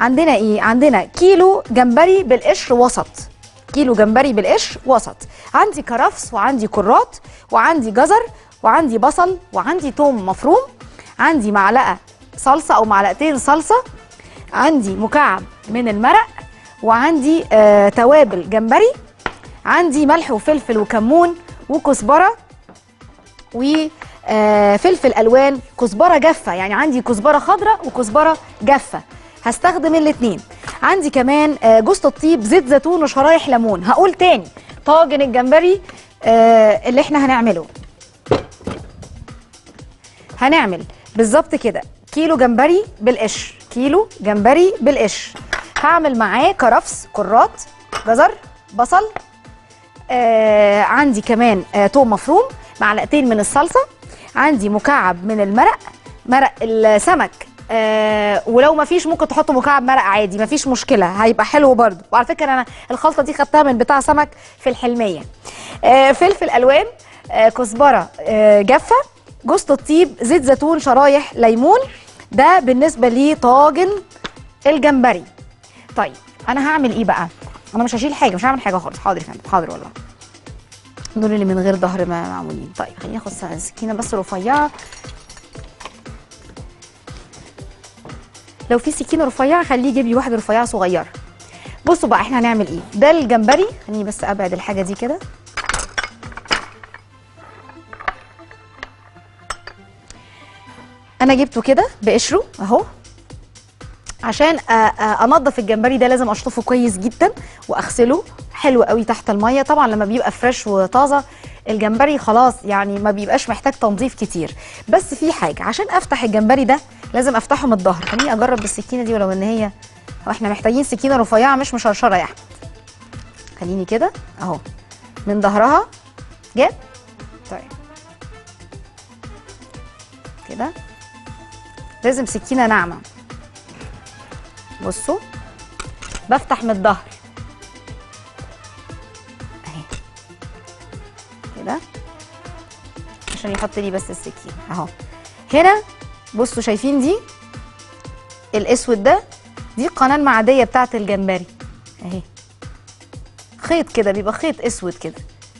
عندنا ايه عندنا كيلو جمبري بالقشر وسط كيلو جمبري بالقشر وسط عندي كرفس وعندي كرات وعندي جزر وعندي بصل وعندي توم مفروم عندي معلقه صلصه او معلقتين صلصه عندي مكعب من المرق وعندي آه توابل جمبري عندي ملح وفلفل وكمون وكزبره وفلفل الوان كزبره جافه يعني عندي كزبره خضراء وكزبره جافه هستخدم الاثنين عندي كمان آه، جوز الطيب زيت زيتون وشرايح ليمون هقول تاني طاجن الجمبري آه، اللي احنا هنعمله هنعمل بالظبط كده كيلو جمبري بالقشر كيلو جمبري بالقشر هعمل معاه كرفس كرات جزر بصل آه عندي كمان آه توم مفروم معلقتين من الصلصه عندي مكعب من المرق مرق السمك آه ولو ما فيش ممكن تحطوا مكعب مرق عادي ما فيش مشكله هيبقى حلو برضو وعلى فكره انا الخلطه دي خدتها من بتاع سمك في الحلميه آه فلفل الوان آه كزبره آه جافه جوز الطيب زيت زيتون شرايح ليمون ده بالنسبه لطاجن الجمبري طيب انا هعمل ايه بقى انا مش هشيل حاجه مش هعمل حاجه خالص حاضر يا فندم حاضر والله دول اللي من غير ظهر ما معمولين طيب خليني اخد سكينه بس رفيعه لو في سكينه رفيعه خليه يجيب لي واحده رفيعه صغيره بصوا بقى احنا هنعمل ايه ده الجمبري خليني بس ابعد الحاجه دي كده انا جبته كده بقشره اهو عشان أ- أ- انضف الجمبري ده لازم اشطفه كويس جدا واغسله حلو قوي تحت الميه طبعا لما بيبقى فريش وطازه الجمبري خلاص يعني ما بيبقاش محتاج تنظيف كتير بس في حاجه عشان افتح الجمبري ده لازم افتحه من الظهر خليني اجرب بالسكينه دي ولو ان هي هو احنا محتاجين سكينه رفيعه مش مشرشره يا احمد خليني كده اهو من ظهرها جاب طيب كده لازم سكينه ناعمه بصوا بفتح من الظهر اهي كده عشان يحط لي بس السكين اهو هنا بصوا شايفين دي الاسود ده دي القناه المعديه بتاعه الجمبري اهي خيط كده بيبقى خيط اسود كده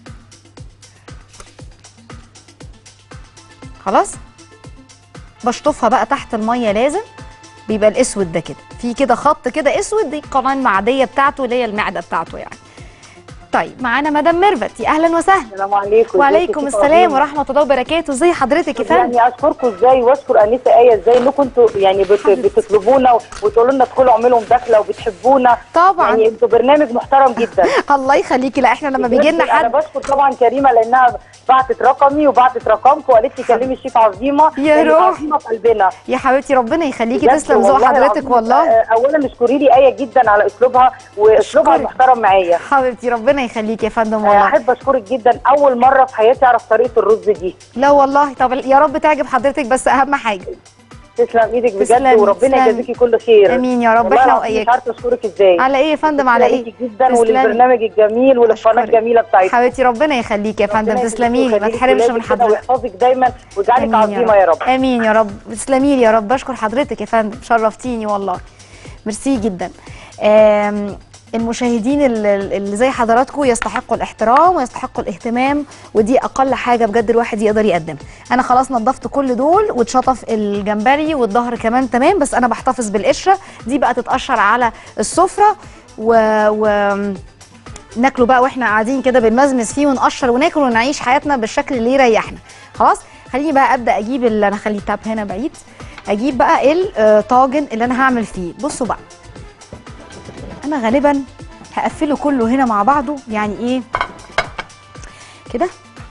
خلاص بشطفها بقى تحت الميه لازم بيبقى الاسود ده كده في كده خط كده اسود دي القناه المعديه بتاعته اللي هي المعده بتاعته يعني طيب معانا مدام ميرفت يا اهلا وسهلا السلام عليكم وعليكم السلام ورحمه الله وبركاته ازي حضرتك يا فندم يعني اشكركم ازاي واشكر انسه ايه ازاي انكم انتوا يعني بت... بتطلبونا وتقولوا لنا ادخلوا اعملوا مداخله وبتحبونا طبعا يعني انتوا برنامج محترم جدا الله يخليكي لا احنا لما بيجي لنا انا حد بشكر طبعا كريمه لانها بعتت رقمي وبعتت رقمكم وقالت لي كلمي الشيف عظيمه يا لأن روح. عظيمه في قلبنا يا حبيبتي ربنا يخليكي بجد تسلم ذوق والله حضرتك العظيم. والله آه، اولا اشكري لي ايه جدا على اسلوبها واسلوبها أشكرك. المحترم معايا حبيبتي ربنا يخليكي يا فندم آه، والله احب اشكرك جدا اول مره في حياتي اعرف طريقه الرز دي لا والله طب يا رب تعجب حضرتك بس اهم حاجه تسلم ايدك بجد تسلمي، وربنا تسلمي. يجازيكي كل خير امين يا رب والله احنا العظيم واياك مش عارفه اشكرك ازاي على ايه يا فندم على ايه تسلمي جدا تسلمي. وللبرنامج الجميل وللقناه أشكرك. الجميله بتاعتك حبيبتي ربنا يخليكي يا فندم ربنا تسلمي لي ما يخليكي تحرمش ولادك من كده حضرتك ويحفظك دايما ويجعلك آمين عظيمه يا رب امين يا رب تسلمي لي يا رب بشكر حضرتك يا فندم شرفتيني والله ميرسي جدا آم، المشاهدين ال- ال- اللي زي حضراتكم يستحقوا الاحترام ويستحقوا الاهتمام ودي اقل حاجه بجد الواحد يقدر يقدمها انا خلاص نظفت كل دول واتشطف الجمبري والظهر كمان تمام بس انا بحتفظ بالقشره دي بقى تتقشر على السفره و, و... ناكله بقى واحنا قاعدين كده بنمزمز فيه ونقشر وناكل ونعيش حياتنا بالشكل اللي يريحنا خلاص خليني بقى ابدا اجيب اللي انا خلي التاب هنا بعيد اجيب بقى الطاجن اللي انا هعمل فيه بصوا بقى انا غالبا هقفله كله هنا مع بعضه يعني ايه كده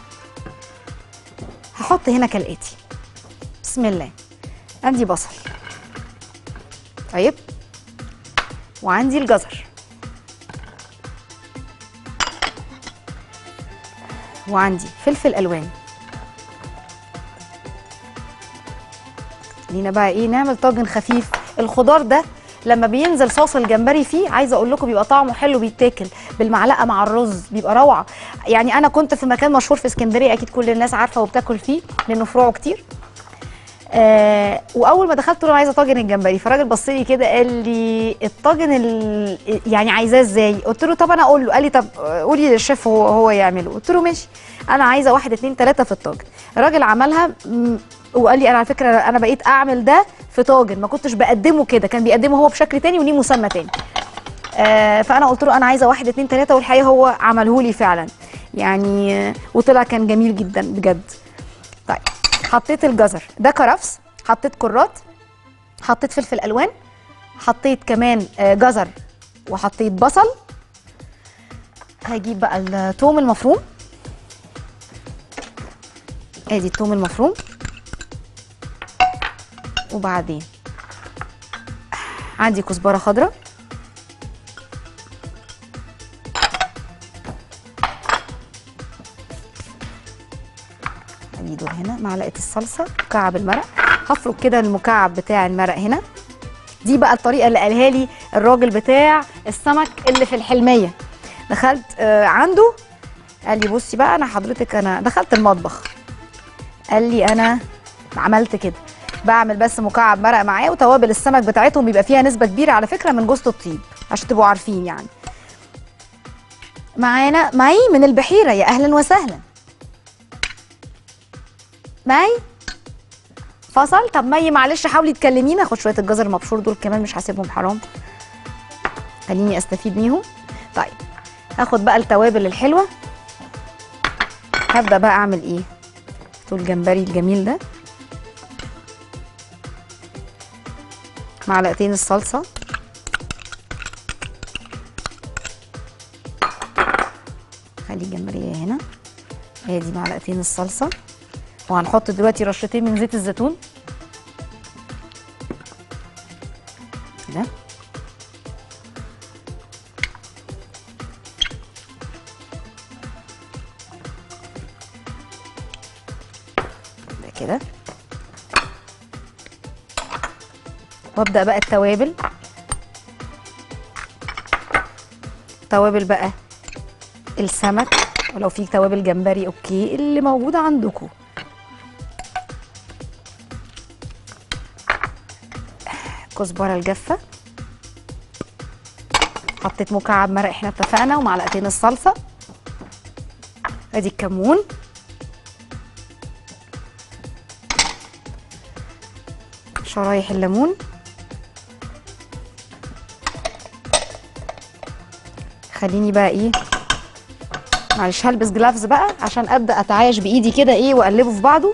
هحط هنا كالاتي بسم الله عندي بصل طيب وعندي الجزر وعندي فلفل الوان لينا بقى ايه نعمل طاجن خفيف الخضار ده لما بينزل صوص الجمبري فيه عايزه اقول لكم بيبقى طعمه حلو بيتاكل بالمعلقه مع الرز بيبقى روعه يعني انا كنت في مكان مشهور في اسكندريه اكيد كل الناس عارفه وبتاكل فيه لانه فروعه كتير آه واول ما دخلت قلت له أنا عايزه طاجن الجمبري فالراجل بص لي كده قال لي الطاجن ال... يعني عايزاه ازاي قلت له طب انا اقول له قال لي طب قولي للشيف هو هو يعمله قلت له ماشي انا عايزه واحد اتنين تلاته في الطاجن الراجل عملها م- وقال لي انا على فكره انا بقيت اعمل ده في طاجن ما كنتش بقدمه كده كان بيقدمه هو بشكل تاني وليه مسمى تاني آه، فانا قلت له انا عايزه واحد اتنين تلاته والحقيقه هو عمله لي فعلا يعني آه، وطلع كان جميل جدا بجد طيب حطيت الجزر ده كرفس حطيت كرات حطيت فلفل الوان حطيت كمان آه، جزر وحطيت بصل هجيب بقى الثوم المفروم ادي الثوم المفروم وبعدين عندي كزبره خضراء ادي دول هنا معلقه الصلصه مكعب المرق هفرك كده المكعب بتاع المرق هنا دي بقى الطريقه اللي قالها لي الراجل بتاع السمك اللي في الحلميه دخلت آه عنده قال لي بصي بقى انا حضرتك انا دخلت المطبخ قال لي انا عملت كده بعمل بس مكعب مرق معاه وتوابل السمك بتاعتهم بيبقى فيها نسبه كبيره على فكره من جوز الطيب عشان تبقوا عارفين يعني معانا معي من البحيره يا اهلا وسهلا مي فصل طب مي معلش حاولي تكلمينا اخد شويه الجزر المبشور دول كمان مش هسيبهم حرام خليني استفيد بيهم طيب هاخد بقى التوابل الحلوه هبدا بقى اعمل ايه طول الجمبري الجميل ده معلقتين الصلصه خلي الجمبريه هنا ادي معلقتين الصلصه وهنحط دلوقتي رشتين من زيت الزيتون كده ده كده وابدا بقى التوابل توابل بقى السمك ولو في توابل جمبري اوكي اللي موجوده عندكم كزبره الجافه حطيت مكعب مرق احنا اتفقنا ومعلقتين الصلصه ادي الكمون شرايح الليمون خليني بقى ايه معلش هلبس جلافز بقى عشان ابدا اتعايش بايدي كده ايه واقلبه في بعضه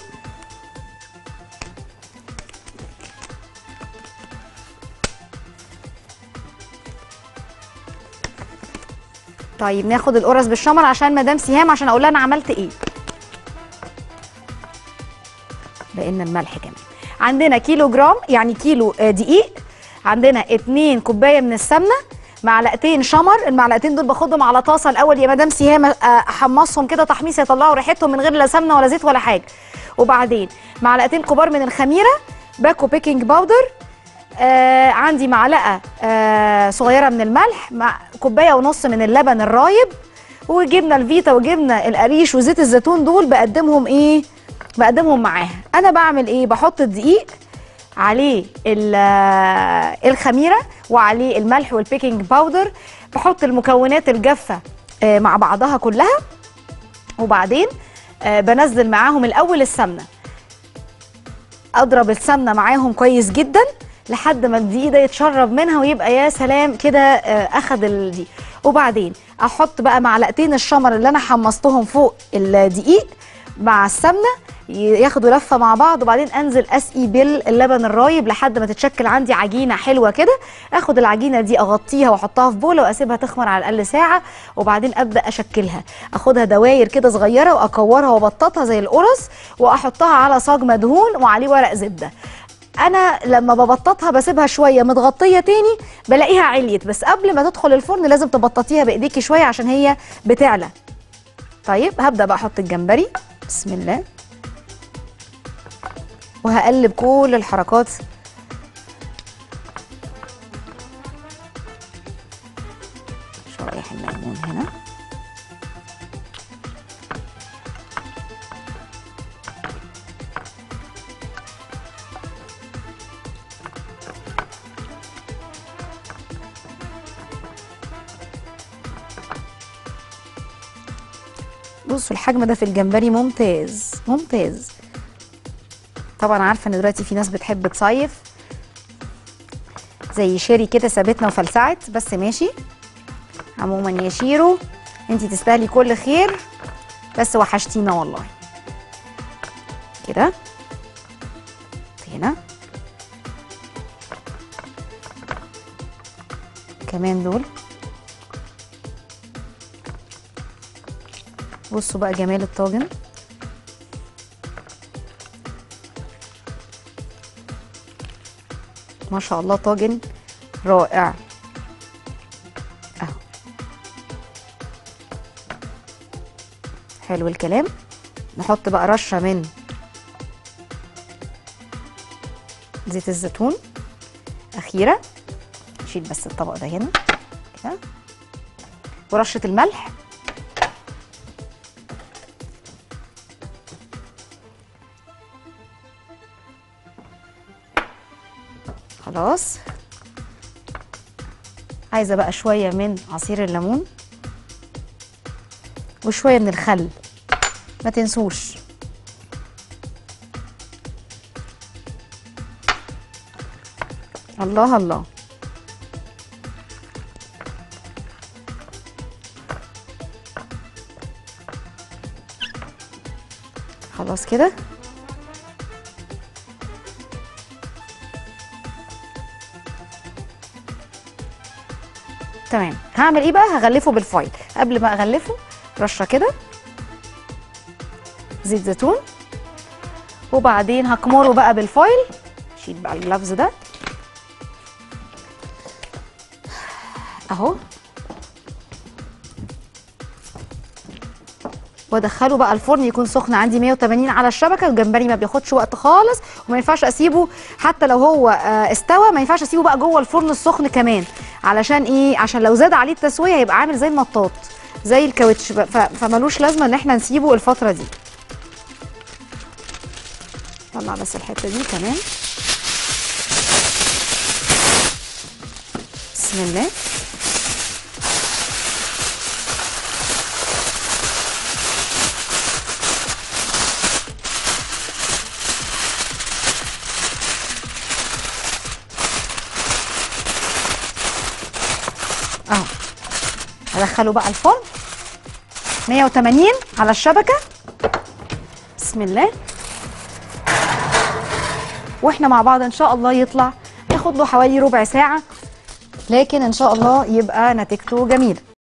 طيب ناخد القرص بالشمر عشان مدام سهام عشان اقول لها انا عملت ايه بقينا الملح كمان عندنا كيلو جرام يعني كيلو آه، دقيق عندنا اتنين كوبايه من السمنه معلقتين شمر المعلقتين دول باخدهم على طاسه الاول يا مدام سهام آه، احمصهم كده تحميص يطلعوا ريحتهم من غير لا سمنه ولا زيت ولا حاجه وبعدين معلقتين كبار من الخميره باكو بيكنج باودر آه عندي معلقه آه صغيره من الملح مع كوبايه ونص من اللبن الرايب وجبنه الفيتا وجبنه القريش وزيت الزيتون دول بقدمهم ايه بقدمهم معاها انا بعمل ايه بحط الدقيق عليه ال- آه، الخميره وعليه الملح والبيكنج باودر بحط المكونات الجافه آه، مع بعضها كلها وبعدين آه، بنزل معاهم الاول السمنه اضرب السمنه معاهم كويس جدا لحد ما الدقيق ده يتشرب منها ويبقى يا سلام كده آه، اخد ال- دي وبعدين احط بقى معلقتين الشمر اللي انا حمصتهم فوق الدقيق مع السمنه ي- ياخدوا لفه مع بعض وبعدين انزل اسقي باللبن الرايب لحد ما تتشكل عندي عجينه حلوه كده اخد العجينه دي اغطيها واحطها في بوله واسيبها تخمر على الاقل ساعه وبعدين ابدا اشكلها اخدها دواير كده صغيره واكورها وابططها زي القرص واحطها على صاج مدهون وعليه ورق زبده انا لما ببططها بسيبها شويه متغطيه تاني بلاقيها عليت بس قبل ما تدخل الفرن لازم تبططيها بايديكي شويه عشان هي بتعلى طيب هبدا بقى احط الجمبري بسم الله وهقلب كل الحركات شرايح الليمون هنا بصوا الحجم ده في الجمبري ممتاز ممتاز طبعا عارفه ان دلوقتي في ناس بتحب تصيف زي شيري كده سابتنا وفلسعت بس ماشي عموما يا شيرو انتي تستاهلي كل خير بس وحشتينا والله كده هنا كمان دول بصوا بقى جمال الطاجن ما شاء الله طاجن رائع اهو حلو الكلام نحط بقى رشه من زيت الزيتون اخيره نشيل بس الطبق ده هنا كده ورشه الملح خلاص عايزه بقى شويه من عصير الليمون وشويه من الخل ما تنسوش الله الله خلاص كده تمام هعمل ايه بقى هغلفه بالفويل قبل ما اغلفه رشه كده زيت زيتون وبعدين هكمره بقى بالفويل شيل بقى الجلافز ده اهو وادخله بقى الفرن يكون سخن عندي 180 على الشبكه الجمبري ما بياخدش وقت خالص وما ينفعش اسيبه حتى لو هو آه، استوى ما ينفعش اسيبه بقى جوه الفرن السخن كمان علشان ايه عشان لو زاد عليه التسويه هيبقى عامل زي المطاط زي الكاوتش ف- ف- فملوش لازمه ان احنا نسيبه الفتره دي طلع بس الحته دي كمان بسم الله اهو هدخله بقى الفرن 180 على الشبكه بسم الله واحنا مع بعض ان شاء الله يطلع ياخد له حوالي ربع ساعه لكن ان شاء الله يبقى نتيجته جميله